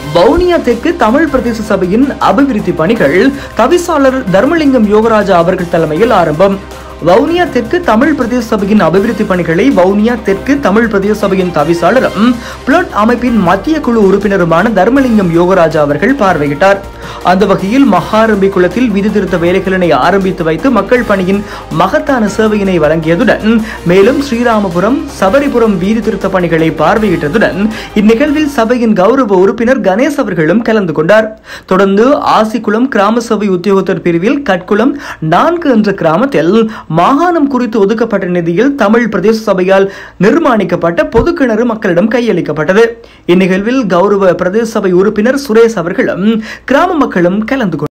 வவுனியா தெற்கு தமிழ் பிரதேச சபையின் அபிவிருத்தி பணிகள் தவிசாளர் தர்மலிங்கம் யோகராஜா அவர்கள் தலைமையில் ஆரம்பம் வவுனியா தெற்கு தமிழ் பிரதேச சபையின் அபிவிருத்தி பணிகளை வவுனியா தெற்கு தமிழ் பிரதேச சபையின் தவிசாளரும் பிளட் அமைப்பின் மத்திய குழு உறுப்பினருமான தர்மலிங்கம் யோகராஜா அவர்கள் பார்வையிட்டார் அந்த வகையில் மகாரம்பி குளத்தில் விதி திருத்த வேலைகளினை ஆரம்பித்து வைத்து மக்கள் பணியின் மகத்தான சேவையினை வழங்கியதுடன் மேலும் ஸ்ரீராமபுரம் சபரிபுரம் வீதி திருத்த பணிகளை பார்வையிட்டதுடன் இந்நிகழ்வில் சபையின் கௌரவ உறுப்பினர் கணேஷ் அவர்களும் கலந்து கொண்டார் தொடர்ந்து ஆசிக்குளம் கிராம சபை உத்தியோகத்தர் பிரிவில் கட்குளம் நான்கு என்ற கிராமத்தில் மாகாணம் குறித்து ஒதுக்கப்பட்ட நிதியில் தமிழ் பிரதேச சபையால் நிர்மாணிக்கப்பட்ட பொது கிணறு மக்களிடம் கையளிக்கப்பட்டது இந்நிகழ்வில் கௌரவ பிரதேச சபை உறுப்பினர் சுரேஷ் அவர்களும் கிராம மக்களும் கலந்து கொண்டனர்